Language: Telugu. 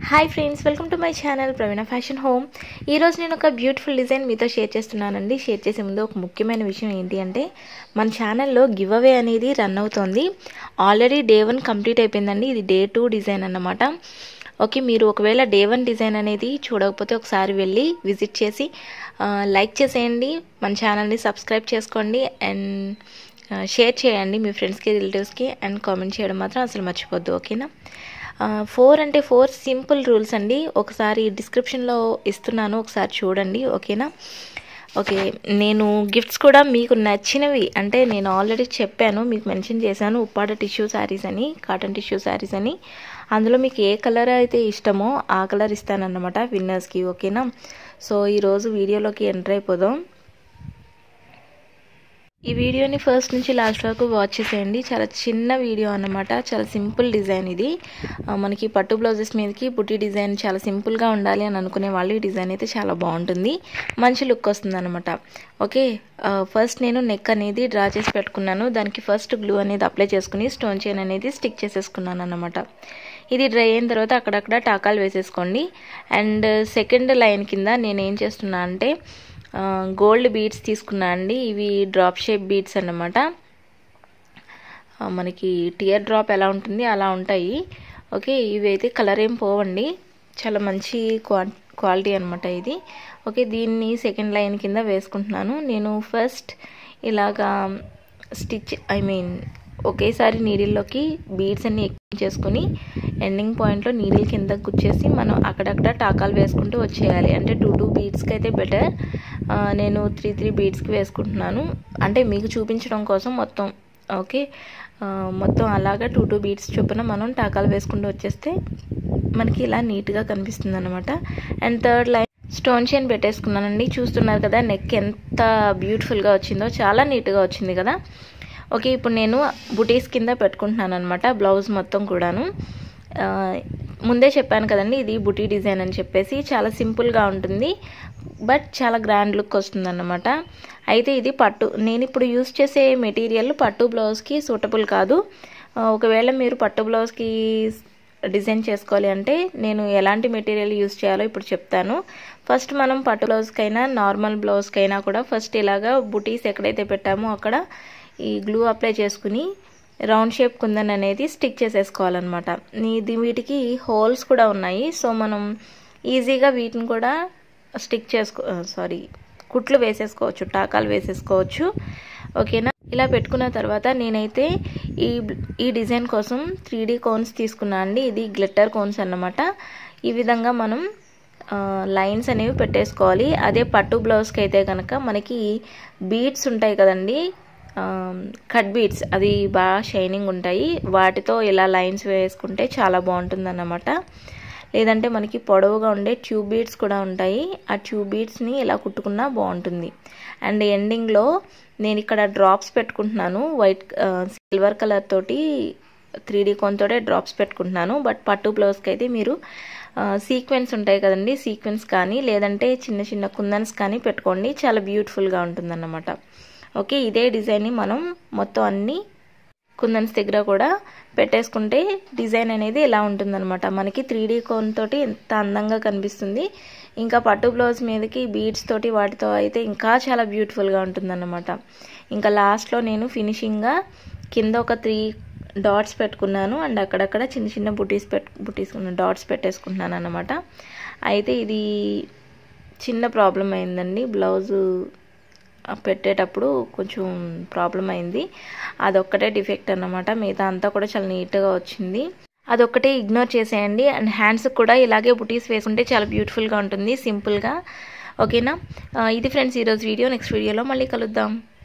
hi friends welcome to my channel Praveena fashion home ఈరోజు నేను ఒక బ్యూటిఫుల్ డిజైన్ మీతో షేర్ చేస్తున్నానండి షేర్ చేసే ముందు ఒక ముఖ్యమైన విషయం ఏంటి అంటే మన ఛానల్లో గివ్ అవే అనేది రన్ అవుతోంది ఆల్రెడీ డే వన్ కంప్లీట్ అయిపోయిందండి ఇది డే టూ డిజైన్ అన్నమాట ఓకే మీరు ఒకవేళ డే వన్ డిజైన్ అనేది చూడకపోతే ఒకసారి వెళ్ళి విజిట్ చేసి లైక్ చేసేయండి మన ఛానల్ని సబ్స్క్రైబ్ చేసుకోండి అండ్ షేర్ చేయండి మీ ఫ్రెండ్స్కి రిలేటివ్స్కి అండ్ కామెంట్ చేయడం మాత్రం అసలు మర్చిపోద్దు ఓకేనా ఫోర్ అంటే ఫోర్ సింపుల్ రూల్స్ అండి ఒకసారి డిస్క్రిప్షన్లో ఇస్తున్నాను ఒకసారి చూడండి ఓకేనా ఓకే నేను గిఫ్ట్స్ కూడా మీకు నచ్చినవి అంటే నేను ఆల్రెడీ చెప్పాను మీకు మెన్షన్ చేశాను ఉప్పాడ టిష్యూ శారీస్ అని కాటన్ టిష్యూ శారీస్ అని అందులో మీకు ఏ కలర్ అయితే ఇష్టమో ఆ కలర్ ఇస్తానన్నమాట విన్నర్స్కి ఓకేనా సో ఈరోజు వీడియోలోకి ఎంటర్ అయిపోదాం ఈ వీడియోని ఫస్ట్ నుంచి లాస్ట్ వరకు వాచ్ చేసేయండి చాలా చిన్న వీడియో అన్నమాట చాలా సింపుల్ డిజైన్ ఇది మనకి పట్టు బ్లౌజెస్ మీదకి బుట్టి డిజైన్ చాలా సింపుల్గా ఉండాలి అని అనుకునే వాళ్ళు ఈ డిజైన్ అయితే చాలా బాగుంటుంది మంచి లుక్ వస్తుంది అనమాట ఓకే ఫస్ట్ నేను నెక్ అనేది డ్రా చేసి పెట్టుకున్నాను దానికి ఫస్ట్ గ్లూ అనేది అప్లై చేసుకుని స్టోన్ చైన్ అనేది స్టిక్ చేసేసుకున్నాను అనమాట ఇది డ్రై అయిన తర్వాత అక్కడక్కడ టాకాలు వేసేసుకోండి అండ్ సెకండ్ లైన్ కింద నేను ఏం చేస్తున్నా అంటే గోల్డ్ బీడ్స్ తీసుకున్నా అండి ఇవి డ్రాప్ షేప్ బీడ్స్ అన్నమాట మనకి టియర్ డ్రాప్ ఎలా ఉంటుంది అలా ఉంటాయి ఓకే ఇవి అయితే కలర్ ఏం పోవండి చాలా మంచి క్వా క్వాలిటీ అనమాట ఇది ఓకే దీన్ని సెకండ్ లైన్ కింద వేసుకుంటున్నాను నేను ఫస్ట్ ఇలాగా స్టిచ్ ఐ మీన్ ఒకేసారి నీడిల్లోకి బీడ్స్ అన్ని చేసుకొని ఎండింగ్ పాయింట్లో నీడిల్ కింద గుచ్చేసి మనం అక్కడక్కడ టాకాలు వేసుకుంటూ వచ్చేయాలి అంటే టూ టూ బీడ్స్కి అయితే బెటర్ నేను త్రీ త్రీ బీడ్స్కి వేసుకుంటున్నాను అంటే మీకు చూపించడం కోసం మొత్తం ఓకే మొత్తం అలాగా టూ టూ బీడ్స్ చొప్పున మనం టాకాలు వేసుకుంటూ వచ్చేస్తే మనకి ఇలా నీట్గా కనిపిస్తుంది అనమాట and third line stone chain పెట్టేసుకున్నానండి చూస్తున్నారు కదా నెక్ ఎంత బ్యూటిఫుల్గా వచ్చిందో చాలా నీట్గా వచ్చింది కదా ఓకే ఇప్పుడు నేను బుటీస్ కింద పెట్టుకుంటున్నాను అనమాట బ్లౌజ్ మొత్తం కూడాను ముందే చెప్పాను కదండి ఇది బుటీ డిజైన్ అని చెప్పేసి చాలా సింపుల్గా ఉంటుంది బట్ చాలా గ్రాండ్ లుక్ వస్తుందన్నమాట అయితే ఇది పట్టు నేను ఇప్పుడు యూస్ చేసే మెటీరియల్ పట్టు బ్లౌజ్కి సూటబుల్ కాదు ఒకవేళ మీరు పట్టు బ్లౌజ్కి డిజైన్ చేసుకోవాలి అంటే నేను ఎలాంటి మెటీరియల్ యూస్ చేయాలో ఇప్పుడు చెప్తాను ఫస్ట్ మనం పట్టు బ్లౌజ్కైనా నార్మల్ బ్లౌజ్కైనా కూడా ఫస్ట్ ఇలాగా బుటీస్ ఎక్కడైతే పెట్టామో అక్కడ ఈ గ్లూ అప్లై చేసుకుని రౌండ్ షేప్ కుందన్ అనేది స్టిక్ చేసేసుకోవాలన్నమాట ఇది వీటికి హోల్స్ కూడా ఉన్నాయి సో మనం ఈజీగా వీటిని కూడా స్టిక్ చేసుకో సారీ కుట్లు వేసేసుకోవచ్చు టాకాలు వేసేసుకోవచ్చు ఓకేనా ఇలా పెట్టుకున్న తర్వాత నేనైతే ఈ ఈ డిజైన్ కోసం త్రీ డీ కోన్స్ తీసుకున్నా అండి ఇది గ్లిట్టర్ కోన్స్ అన్నమాట ఈ విధంగా మనం లైన్స్ అనేవి పెట్టేసుకోవాలి అదే పట్టు బ్లౌజ్కి అయితే కనుక మనకి బీడ్స్ ఉంటాయి కదండి కట్ బీడ్స్ అది బాగా షైనింగ్ ఉంటాయి వాటితో ఇలా లైన్స్ వేసుకుంటే చాలా బాగుంటుంది అన్నమాట లేదంటే మనకి పొడవుగా ఉండే ట్యూబ్ బీడ్స్ కూడా ఉంటాయి ఆ ట్యూబ్ బీడ్స్ని ఇలా కుట్టుకున్నా బాగుంటుంది అండ్ ఎండింగ్లో నేను ఇక్కడ డ్రాప్స్ పెట్టుకుంటున్నాను వైట్ సిల్వర్ కలర్ తోటి త్రీ డీ కోన్తోటే డ్రాప్స్ పెట్టుకుంటున్నాను బట్ పట్టు బ్లౌజ్కి అయితే మీరు సీక్వెన్స్ ఉంటాయి కదండి సీక్వెన్స్ కానీ లేదంటే చిన్న చిన్న కుందన్స్ కానీ పెట్టుకోండి చాలా బ్యూటిఫుల్గా ఉంటుందన్నమాట ఓకే ఇదే డిజైన్ని మనం మొత్తం అన్ని కుందన్స్ దగ్గర కూడా పెట్టేసుకుంటే డిజైన్ అనేది ఇలా ఉంటుందన్నమాట మనకి త్రీ డీ కోన్ తోటి ఎంత అందంగా కనిపిస్తుంది ఇంకా పట్టు బ్లౌజ్ మీదకి బీడ్స్ తోటి వాటితో అయితే ఇంకా చాలా బ్యూటిఫుల్గా ఉంటుందన్నమాట ఇంకా లాస్ట్లో నేను ఫినిషింగ్గా కింద ఒక త్రీ డాట్స్ పెట్టుకున్నాను అండ్ అక్కడక్కడ చిన్న చిన్న బుటీస్ పెట్టు బుటీస్ డాట్స్ పెట్టేసుకుంటున్నాను అనమాట అయితే ఇది చిన్న ప్రాబ్లం అయిందండి బ్లౌజు పెట్టేటప్పుడు కొంచెం ప్రాబ్లం అయింది అదొక్కటే డిఫెక్ట్ అన్నమాట మిగతా అంతా కూడా చాలా నీట్గా వచ్చింది అదొక్కటే ఇగ్నోర్ చేసేయండి అండ్ హ్యాండ్స్కి కూడా ఇలాగే బుటీస్ వేసుకుంటే చాలా బ్యూటిఫుల్గా ఉంటుంది సింపుల్గా ఓకేనా ఇది ఫ్రెండ్స్ ఈరోజు వీడియో నెక్స్ట్ వీడియోలో మళ్ళీ కలుద్దాం